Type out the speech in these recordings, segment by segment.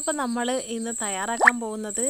അപ്പോൾ നമ്മൾ ഇന്ന് തയ്യാറാക്കാൻ പോകുന്നത്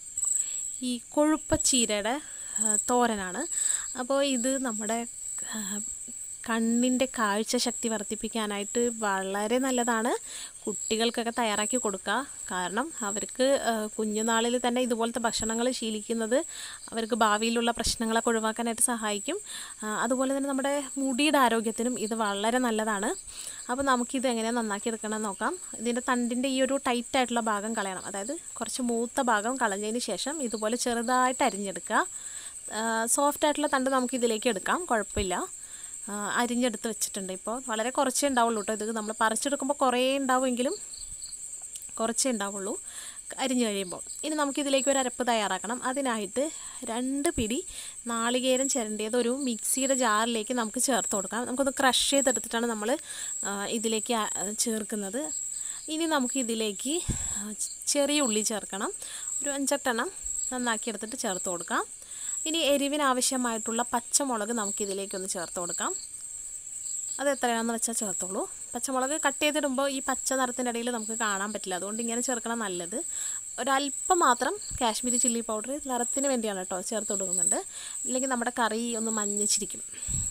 ഈ കൊഴുപ്പച്ചീരയുടെ ആ, തോരനാണ് അപ്പോൾ ഇത് നമ്മുടെ ആ, കണ്ണിൻ്റെ കാഴ്ച ശക്തി വർദ്ധിപ്പിക്കാനായിട്ട് വളരെ നല്ലതാണ് കുട്ടികൾക്കൊക്കെ തയ്യാറാക്കി കൊടുക്കുക കാരണം അവർക്ക് ആ, കുഞ്ഞുനാളിൽ തന്നെ ഇതുപോലത്തെ ഭക്ഷണങ്ങൾ ശീലിക്കുന്നത് അവർക്ക് ഭാവിയിലുള്ള പ്രശ്നങ്ങളൊക്കെ ഒഴിവാക്കാനായിട്ട് സഹായിക്കും ആ, അതുപോലെ തന്നെ നമ്മുടെ മുടിയുടെ ആരോഗ്യത്തിനും ഇത് വളരെ നല്ലതാണ് അപ്പോൾ നമുക്കിത് എങ്ങനെ നന്നാക്കി എടുക്കണം നോക്കാം ഇതിൻ്റെ തണ്ടിൻ്റെ ഈ ഒരു ടൈറ്റ് ആയിട്ടുള്ള ഭാഗം കളയണം അതായത് കുറച്ച് മൂത്ത ഭാഗം കളഞ്ഞതിന് ശേഷം ഇതുപോലെ ചെറുതായിട്ട് അരിഞ്ഞെടുക്കുക സോഫ്റ്റ് ആയിട്ടുള്ള തണ്ട് നമുക്ക് ഇതിലേക്ക് എടുക്കാം കുഴപ്പമില്ല ആ, അരിഞ്ഞെടുത്ത് വെച്ചിട്ടുണ്ട് ഇപ്പോൾ വളരെ കുറച്ചേ ഉണ്ടാവുള്ളൂ കേട്ടോ ഇത് നമ്മൾ പറിച്ചെടുക്കുമ്പോൾ കുറേ ഉണ്ടാവുമെങ്കിലും കുറച്ചേ ഉണ്ടാവുള്ളൂ അരിഞ്ഞു കഴിയുമ്പോൾ ഇനി നമുക്കിതിലേക്ക് ഒരു അരപ്പ് തയ്യാറാക്കണം അതിനായിട്ട് രണ്ട് പിടി നാളികേരം ചിരണ്ടിയത് ഒരു മിക്സിയുടെ ജാറിലേക്ക് നമുക്ക് ചേർത്ത് കൊടുക്കാം നമുക്കൊന്ന് ക്രഷ് ചെയ്തെടുത്തിട്ടാണ് നമ്മൾ ആ, ഇതിലേക്ക് ആ- ചേർക്കുന്നത് ഇനി നമുക്ക് ഇതിലേക്ക് ആ, ചെറിയ ഉള്ളി ചേർക്കണം ഒരു അഞ്ചെട്ടെണ്ണം നന്നാക്കി എടുത്തിട്ട് ചേർത്ത് കൊടുക്കാം ഇനി എരിവിന് ആവശ്യമായിട്ടുള്ള പച്ചമുളക് നമുക്കിതിലേക്കൊന്ന് ചേർത്ത് കൊടുക്കാം അത് എത്രയാണെന്ന് വെച്ചാൽ ചേർത്തോളൂ പച്ചമുളക് കട്ട് ചെയ്തിടുമ്പോൾ ഈ പച്ച നിറത്തിൻ്റെ ഇടയിൽ നമുക്ക് കാണാൻ പറ്റില്ല അതുകൊണ്ട് ഇങ്ങനെ ചേർക്കണം നല്ലത് ഒരല്പം മാത്രം കാശ്മീരി ചില്ലി പൗഡർ നിറത്തിന് വേണ്ടിയാണ് കേട്ടോ ചേർത്ത് കൊടുക്കുന്നുണ്ട് ഇല്ലെങ്കിൽ നമ്മുടെ കറി ഒന്ന് മഞ്ഞച്ചിരിക്കും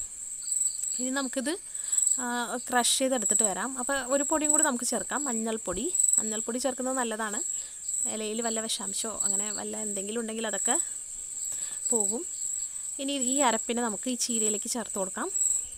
ഇനി നമുക്കിത് ക്രഷ് ചെയ്തെടുത്തിട്ട് വരാം അപ്പോൾ ഒരു പൊടിയും കൂടി നമുക്ക് ചേർക്കാം മഞ്ഞൾപ്പൊടി മഞ്ഞൾപ്പൊടി ചേർക്കുന്നത് നല്ലതാണ് ഇലയിൽ വല്ല വിഷാംശമോ അങ്ങനെ വല്ല എന്തെങ്കിലും ഉണ്ടെങ്കിൽ അതൊക്കെ പോകും ഇനി ഈ അരപ്പിനെ നമുക്ക് ഈ ചീരയിലേക്ക് ചേർത്ത് കൊടുക്കാം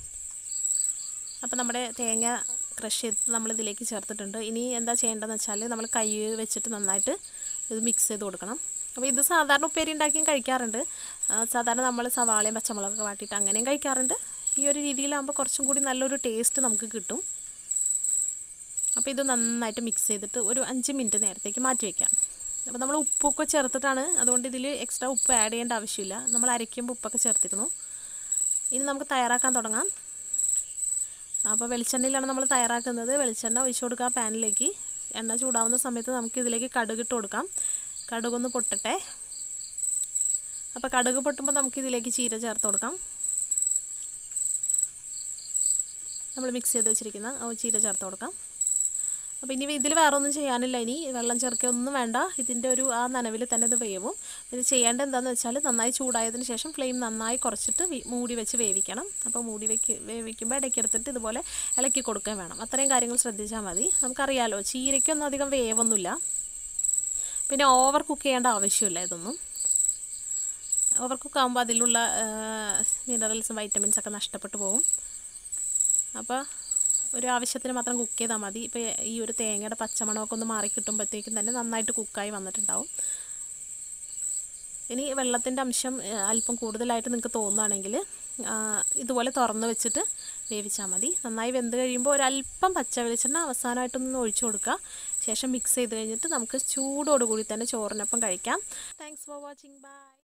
അപ്പോൾ നമ്മുടെ തേങ്ങ ക്രഷ് ചെയ്ത് നമ്മൾ ഇതിലേക്ക് ചേർത്തിട്ടുണ്ട് ഇനി എന്താ ചെയ്യേണ്ടതെന്ന് വെച്ചാൽ നമ്മൾ കൈ വെച്ചിട്ട് നന്നായിട്ട് ഇത് മിക്സ് ചെയ്ത് കൊടുക്കണം അപ്പോൾ ഇത് സാധാരണ ഉപ്പേരി ഉണ്ടാക്കിയും കഴിക്കാറുണ്ട് ആ, സാധാരണ നമ്മൾ സവാളയും പച്ചമുളകൊക്കെ വാട്ടിയിട്ട് അങ്ങനെയും കഴിക്കാറുണ്ട് ഈ ഒരു രീതിയിലാകുമ്പോൾ കുറച്ചും കൂടി നല്ലൊരു ടേസ്റ്റ് നമുക്ക് കിട്ടും അപ്പോൾ ഇത് നന്നായിട്ട് മിക്സ് ചെയ്തിട്ട് ഒരു അഞ്ച് മിനിറ്റ് നേരത്തേക്ക് മാറ്റി വയ്ക്കാം അപ്പോൾ നമ്മൾ ഉപ്പൊക്കെ ചേർത്തിട്ടാണ് അതുകൊണ്ട് ഇതിൽ എക്സ്ട്രാ ഉപ്പ് ആഡ് ചെയ്യേണ്ട ആവശ്യമില്ല നമ്മൾ അരയ്ക്കുമ്പോൾ ഉപ്പൊക്കെ ചേർത്തിരുന്നു ഇനി നമുക്ക് തയ്യാറാക്കാൻ തുടങ്ങാം അപ്പോൾ വെളിച്ചെണ്ണയിലാണ് നമ്മൾ തയ്യാറാക്കുന്നത് വെളിച്ചെണ്ണ ഒഴിച്ചു കൊടുക്കുക പാനിലേക്ക് എണ്ണ ചൂടാവുന്ന സമയത്ത് നമുക്ക് ഇതിലേക്ക് കടുക് ഇട്ട് കൊടുക്കാം കടുകൊന്ന് പൊട്ടട്ടെ അപ്പോൾ കടുക് പൊട്ടുമ്പോൾ നമുക്ക് ഇതിലേക്ക് ചീര ചേർത്ത് കൊടുക്കാം നമ്മൾ മിക്സ് ചെയ്ത് വെച്ചിരിക്കുന്ന ആ ചീര ചേർത്ത് കൊടുക്കാം അപ്പോൾ ഇനി ഇതിൽ വേറെ ഒന്നും ചെയ്യാനില്ല ഇനി വെള്ളം ചേർക്കുകയൊന്നും വേണ്ട ഇതിൻ്റെ ഒരു ആ നനവിൽ തന്നെ ഇത് വേവും ഇത് ചെയ്യേണ്ടത് എന്താണെന്ന് വെച്ചാൽ നന്നായി ചൂടായതിന് ശേഷം ഫ്ലെയിം നന്നായി കുറച്ചിട്ട് വി- മൂടി വെച്ച് വേവിക്കണം അപ്പോൾ മൂടി വെക്ക് വേവിക്കുമ്പോൾ ഇടയ്ക്കെടുത്തിട്ട് ഇതുപോലെ ഇളക്കി കൊടുക്കുകയും വേണം അത്രയും കാര്യങ്ങൾ ശ്രദ്ധിച്ചാൽ മതി നമുക്കറിയാലോ ചീരയ്ക്കൊന്നും അധികം വേവൊന്നുമില്ല പിന്നെ ഓവർ കുക്ക് ചെയ്യേണ്ട ആവശ്യമില്ല ഇതൊന്നും ഓവർ കുക്ക് ആകുമ്പോൾ അതിലുള്ള മിനറൽസും വൈറ്റമിൻസ് ഒക്കെ നഷ്ടപ്പെട്ടു പോകും അപ്പോൾ ഒരു ആവശ്യത്തിന് മാത്രം കുക്ക് ചെയ്താൽ മതി ഇപ്പോൾ ഈ ഒരു തേങ്ങയുടെ പച്ചമണമൊക്കെ ഒന്ന് മാറി കിട്ടുമ്പോഴത്തേക്കും തന്നെ നന്നായിട്ട് കുക്കായി വന്നിട്ടുണ്ടാവും ഇനി വെള്ളത്തിൻ്റെ അംശം ആ, അല്പം കൂടുതലായിട്ട് നിങ്ങൾക്ക് തോന്നുകയാണെങ്കിൽ ആ, ഇതുപോലെ തുറന്ന് വെച്ചിട്ട് വേവിച്ചാൽ മതി നന്നായി വെന്ത് കഴിയുമ്പോൾ ഒരല്പം പച്ച വെളിച്ചെണ്ണ അവസാനമായിട്ടൊന്ന് ഒഴിച്ചു കൊടുക്കുക ശേഷം മിക്സ് ചെയ്ത് കഴിഞ്ഞിട്ട് നമുക്ക് ചൂടോടുകൂടി തന്നെ ചോറിനൊപ്പം കഴിക്കാം താങ്ക്സ് ഫോർ വാച്ചിങ് ബൈ